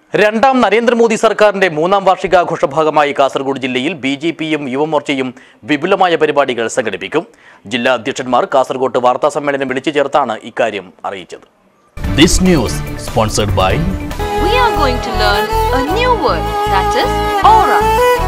രണ്ടാം നരേന്ദ്രമോദി സർക്കാരിന്റെ മൂന്നാം വാർഷികാഘോഷ ഭാഗമായി കാസർഗോഡ് ജില്ലയിൽ ബി ജെ പിയും യുവമോർച്ചയും വിപുലമായ പരിപാടികൾ സംഘടിപ്പിക്കും ജില്ലാ അധ്യക്ഷന്മാർ കാസർഗോഡ് വാർത്താ സമ്മേളനം വിളിച്ചു ചേർത്താണ് ഇക്കാര്യം അറിയിച്ചത് this news sponsored by we are going to learn a new word that is aura.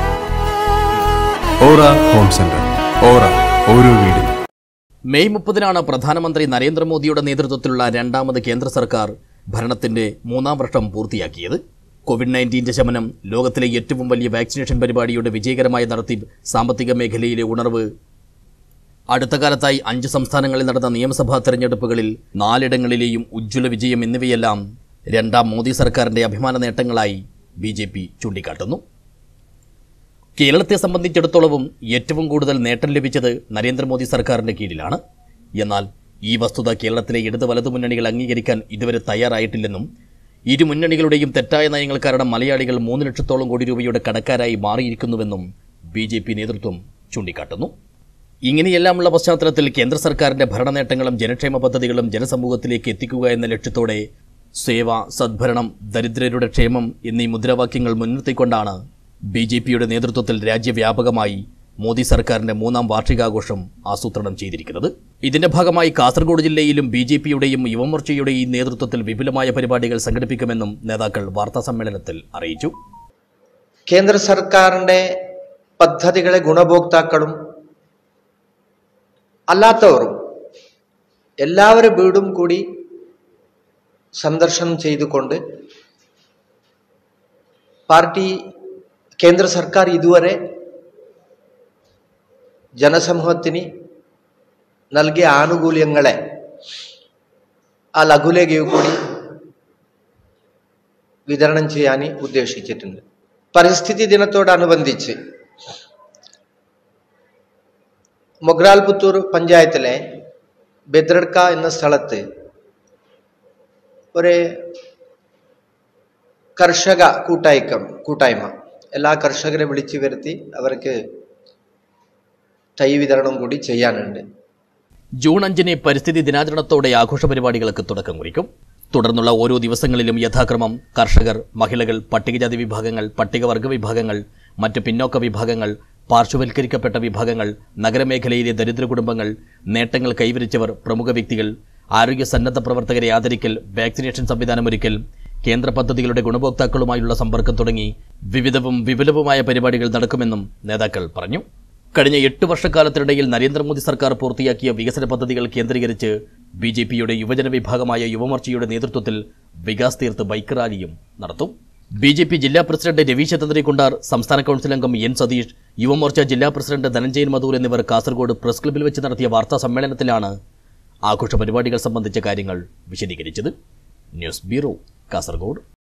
Aura home centre aura ഓരോ വീടും മെയ് മുപ്പതിനാണ് പ്രധാനമന്ത്രി നരേന്ദ്രമോദിയുടെ നേതൃത്വത്തിലുള്ള രണ്ടാമത് കേന്ദ്ര സർക്കാർ ഭരണത്തിന്റെ മൂന്നാം വർഷം പൂർത്തിയാക്കിയത് കോവിഡ് നയൻറ്റീന്റെ ശമനം ലോകത്തിലെ ഏറ്റവും വലിയ വാക്സിനേഷൻ പരിപാടിയുടെ വിജയകരമായ നടത്തി സാമ്പത്തിക മേഖലയിലെ ഉണർവ് അടുത്ത കാലത്തായി അഞ്ച് സംസ്ഥാനങ്ങളിൽ നടന്ന നിയമസഭാ തെരഞ്ഞെടുപ്പുകളിൽ നാലിടങ്ങളിലെയും ഉജ്ജ്വല വിജയം എന്നിവയെല്ലാം രണ്ടാം മോദി സർക്കാരിന്റെ അഭിമാന നേട്ടങ്ങളായി ബി ജെ പി ചൂണ്ടിക്കാട്ടുന്നു കേരളത്തെ സംബന്ധിച്ചിടത്തോളവും ഏറ്റവും കൂടുതൽ നേട്ടം ലഭിച്ചത് നരേന്ദ്രമോദി സർക്കാരിന്റെ കീഴിലാണ് എന്നാൽ ഈ വസ്തുത കേരളത്തിലെ ഇടത് വലതു മുന്നണികൾ അംഗീകരിക്കാൻ ഇതുവരെ തയ്യാറായിട്ടില്ലെന്നും ഇരു മുന്നണികളുടെയും തെറ്റായ നയങ്ങൾ കാരണം മലയാളികൾ മൂന്ന് ലക്ഷത്തോളം കോടി രൂപയുടെ കടക്കാരായി മാറിയിരിക്കുന്നുവെന്നും ബി ജെ പി നേതൃത്വം ചൂണ്ടിക്കാട്ടുന്നു ഇങ്ങനെയെല്ലാമുള്ള പശ്ചാത്തലത്തിൽ കേന്ദ്ര സർക്കാരിന്റെ ഭരണനേട്ടങ്ങളും ജനക്ഷേമ പദ്ധതികളും ജനസമൂഹത്തിലേക്ക് എത്തിക്കുക എന്ന ലക്ഷ്യത്തോടെ സേവ സദ്ഭരണം ദരിദ്രരുടെ ക്ഷേമം എന്നീ മുദ്രാവാക്യങ്ങൾ മുൻനിർത്തിക്കൊണ്ടാണ് ബി ജെ പിയുടെ നേതൃത്വത്തിൽ രാജ്യവ്യാപകമായി മോദി സർക്കാരിന്റെ മൂന്നാം വാർഷികാഘോഷം ആസൂത്രണം ചെയ്തിരിക്കുന്നത് ഇതിന്റെ ഭാഗമായി കാസർഗോഡ് ജില്ലയിലും ബി ജെ പിയുടെയും യുവമോർച്ചയുടെയും നേതൃത്വത്തിൽ വിപുലമായ പരിപാടികൾ സംഘടിപ്പിക്കുമെന്നും നേതാക്കൾ വാർത്താസമ്മേളനത്തിൽ അറിയിച്ചു കേന്ദ്ര സർക്കാരിൻ്റെ പദ്ധതികളെ ഗുണഭോക്താക്കളും അല്ലാത്തവരും എല്ലാവരും വീടും കൂടി സന്ദർശനം ചെയ്തുകൊണ്ട് പാർട്ടി കേന്ദ്ര സർക്കാർ ഇതുവരെ ജനസമൂഹത്തിന് നൽകിയ ആനുകൂല്യങ്ങളെ ആ ലഘുലേഖയിൽ കൂടി വിതരണം ചെയ്യാൻ ഉദ്ദേശിച്ചിട്ടുണ്ട് പരിസ്ഥിതി ദിനത്തോടനുബന്ധിച്ച് മൊഗ്രാൽ പുത്തൂർ പഞ്ചായത്തിലെ ബെദ്രഡ്ക എന്ന സ്ഥലത്ത് ഒരു കർഷക കൂട്ടായ്ക്കം കൂട്ടായ്മ എല്ലാ കർഷകരെ വിളിച്ചു വരുത്തി അവർക്ക് തൈ വിതരണം കൂടി ചെയ്യാനുണ്ട് ജൂൺ അഞ്ചിന് പരിസ്ഥിതി ദിനാചരണത്തോടെ ആഘോഷ പരിപാടികൾക്ക് തുടക്കം കുറിക്കും തുടർന്നുള്ള ഓരോ ദിവസങ്ങളിലും യഥാക്രമം കർഷകർ മഹിളകൾ പട്ടികജാതി വിഭാഗങ്ങൾ പട്ടികവർഗ വിഭാഗങ്ങൾ മറ്റ് പിന്നോക്ക വിഭാഗങ്ങൾ പാർശ്വവൽക്കരിക്കപ്പെട്ട വിഭാഗങ്ങൾ നഗരമേഖലയിലെ ദരിദ്ര കുടുംബങ്ങൾ നേട്ടങ്ങൾ കൈവരിച്ചവർ പ്രമുഖ വ്യക്തികൾ ആരോഗ്യ സന്നദ്ധ പ്രവർത്തകരെ ആദരിക്കൽ വാക്സിനേഷൻ സംവിധാനമൊരുക്കൽ കേന്ദ്ര പദ്ധതികളുടെ ഗുണഭോക്താക്കളുമായുള്ള സമ്പർക്കം തുടങ്ങി വിവിധവും വിപുലവുമായ പരിപാടികൾ നടക്കുമെന്നും നേതാക്കൾ പറഞ്ഞു കഴിഞ്ഞ എട്ട് വർഷക്കാലത്തിനിടയിൽ നരേന്ദ്രമോദി സർക്കാർ പൂർത്തിയാക്കിയ വികസന പദ്ധതികൾ കേന്ദ്രീകരിച്ച് ബി ജെ പിയുടെ യുവജന വിഭാഗമായ യുവമോർച്ചയുടെ നേതൃത്വത്തിൽ വികാസ് തീർത്ത് ബൈക്ക് റാലിയും നടത്തും ബി ജെ പി ജില്ലാ പ്രസിഡന്റ് രവീശ തന്ത്രികുണ്ടാർ സംസ്ഥാന കൗൺസിൽ അംഗം എൻ സതീഷ് യുവമോർച്ച ജില്ലാ പ്രസിഡന്റ് ധനഞ്ജയൻ മധൂർ എന്നിവർ കാസർഗോഡ് പ്രസ് ക്ലബ്ബിൽ വെച്ച് നടത്തിയ വാർത്താ സമ്മേളനത്തിലാണ് ആഘോഷ പരിപാടികൾ സംബന്ധിച്ച കാര്യങ്ങൾ വിശദീകരിച്ചത് ന്യൂസ് ബ്യൂറോ കാസർഗോഡ്